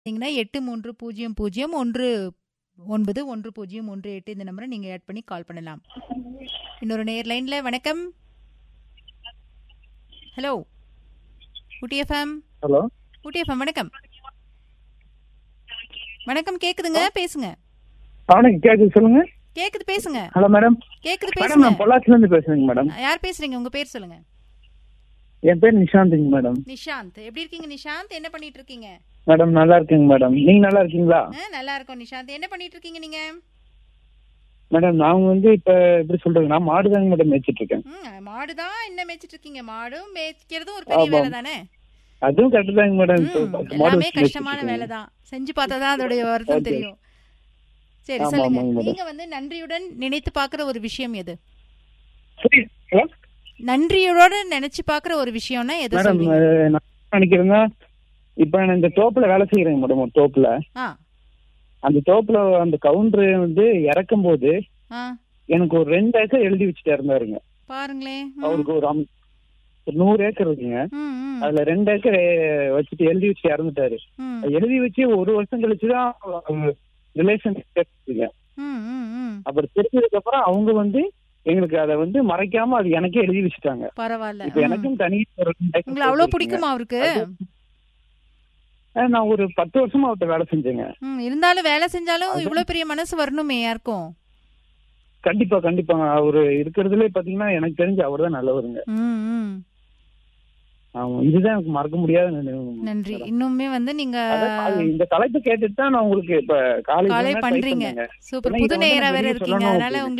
பார்த்தீங்கன்னா எட்டு மூன்று பூஜ்ஜியம் பூஜ்ஜியம் ஒன்று ஒன்பது ஒன்று பூஜ்ஜியம் ஒன்று எட்டு இந்த நம்பரை நீங்கள் ஆட் பண்ணி கால் பண்ணலாம் இன்னொரு நேர் லைனில் வணக்கம் hello Ooty FM hello Ooty FM வணக்கம் வணக்கம் கேக்குதுங்க பேசுங்க வணக்கம் கேக்குது சொல்லுங்க கேக்குது பேசுங்க ஹலோ மேடம் கேக்குது மேடம் பேசுங்க நான் பொள்ளாச்சில இருந்து பேசுறேங்க மேடம் யார் பேசுறீங்க உங்க பேர் சொல்லுங்க என் பேர் நிஷாந்துங்க மேடம் நிஷாந்த் எப்படி இருக்கீங்க நிஷாந்த் என்ன பண்ணிட்டு இருக்கீங்க மேடம் நல்லா இருக்கேங்க மேடம் நீங்க நல்லா இருக்கீங்களா ஆ, நல்லா இருக்கோம் நிஷாந்த் என்ன பண்ணிட்டு இருக்கீங்க நீங்க மேடம் நான் வந்து இப்ப எப்படி சொல்றது நான் மாடுதாங்க மேடம் மேய்ச்சிட்டு இருக்கேன் ம் மாடுதான் என்ன மேய்ச்சிட்டு இருக்கீங்க மாடும் மேய்க்கிறதும் ஒரு பெரிய ஆமாம். வேலை தானே அதுவும் கரெக்ட் தாங்க மேடம் இப்போ ம், பத்து மாடு எல்லாமே வச்சு கஷ்டமான மேய்ச்சிட்டு வேலை தான் செஞ்சு பார்த்தா தான் அதோடைய வருத்தம் Okay. தெரியும் சரி ஆமா, சொல்லுங்க ஆமாங்க madam. நீங்க வந்து நன்றியுடன் நினைத்து பார்க்குற ஒரு விஷயம் எது சரி, hello? நன்றியோட நினைச்சு பார்க்குற ஒரு விஷயம்னா எது மேடம் சொல்றீங்க அஹ், நான் என்ன நினைக்கிறேன்னா இப்ப நான் இந்த தோப்புல வேலை செய்யறேங்க மேடம் ஒரு தோப்புல ஆ அந்த தோப்புல அந்த கவுண்டர் வந்து இறக்கும் போது ஆ எனக்கு ஒரு ரெண்டு ஏக்கர் எழுதி வச்சுட்டு இருந்தாருங்க பாருங்களேன் ம், அவருக்கு ஒரு அம்- ஒரு நூறு ஏக்கர் இருக்குங்க ம், ம், அதுல ரெண்டு ஏக்கர் அஹ், வச்சுட்டு எழுதி வச்சுட்டு இறந்துட்டாரு ம், எழுதி வச்சு ஒரு வருஷம் கழிச்சுதான் ரிலேஷன் ம், ம், ம். அப்புறம் தெரிஞ்சதுக்கு அப்புறம் அவங்க வந்து எங்களுக்கு அதை வந்து மறைக்காம அது எனக்கே எழுதி வச்சுட்டாங்க பரவாயில்ல இப்ப ம். எனக்கும் தனி ஒரு ரெண்டு ஏக்கர் உங்களை அவ்வளவு இருக்குங்க. பிடிக்குமா அவருக்கு அஹ் நான் ஒரு பத்து வருஷமா அவர்கிட்ட வேலை செஞ்சேங்க ம், இருந்தாலும் வேலை செஞ்சாலும் அது- இவ்வளவு பெரிய மனசு வரணுமே யாருக்கும் கண்டிப்பா கண்டிப்பாங்க அவரு இருக்கிறதுலே பாத்தீங்கன்னா எனக்கு தெரிஞ்சு அவர் தான் நல்லவருங்க ம், ம். ஆமா, இதுதான் எனக்கு மறக்க முடியாத நினைவு நன்றி மேடம். இன்னுமே வந்து நீங்க அதான் அது இந்த தலைப்பு கேட்டுட்டு தான் நான் உங்களுக்கு இப்ப காலேஜ் காலை பண்றீங்க சூப்பர் ஏன்னா புது இதை வந்து நேயரா நான் வேற வெளிய இருக்கீங்க சொல்லணும் அதனால அப்படின்னு. உங்களுக்கு